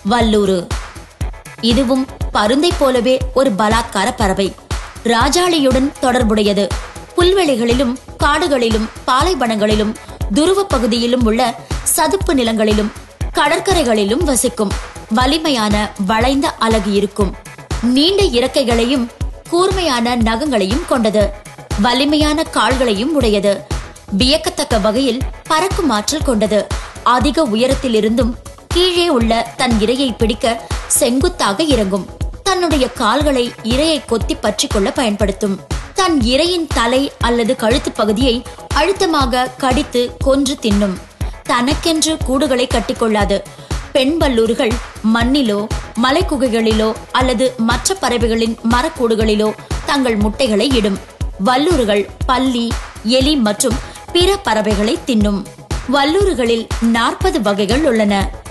வல்லூரு இதுவும் பருந்தை போலவே ஒரு பலாத்கார பறவை ராஜாளியுடன் தொடர்புடையது புல்வெளிகளிலும் காடுகளிலும் பாலைவனங்களிலும் துருவ பகுதியிலும் உள்ள சதுப்பு நிலங்களிலும் கடற்கரைகளிலும் வசிக்கும் வலிமையான வளைந்த அலகு இருக்கும் நீண்ட இறக்கைகளையும் கூர்மையான நகங்களையும் கொண்டது வலிமையான கால்களையும் உடையது வியக்கத்தக்க வகையில் பறக்கும் ஆற்றல் கொண்டது அதிக உயரத்திலிருந்தும் கீழே உள்ள தன் இரையை பிடிக்க செங்குத்தாக இறங்கும் தன்னுடைய கால்களை இரையை கொத்தி பற்றிக் கொள்ள பயன்படுத்தும் தன் இரையின் தலை அல்லது கழுத்து பகுதியை அழுத்தமாக கடித்து கொன்று தின்னும் தனக்கென்று கூடுகளை கட்டிக்கொள்ளாது பெண் வல்லூர்கள் மண்ணிலோ மலைக்குகைகளிலோ அல்லது மற்ற பறவைகளின் மரக்கூடுகளிலோ தங்கள் முட்டைகளை இடும் வல்லூறுகள் பல்லி எலி மற்றும் பிற பறவைகளை தின்னும் வல்லூறுகளில் நாற்பது வகைகள் உள்ளன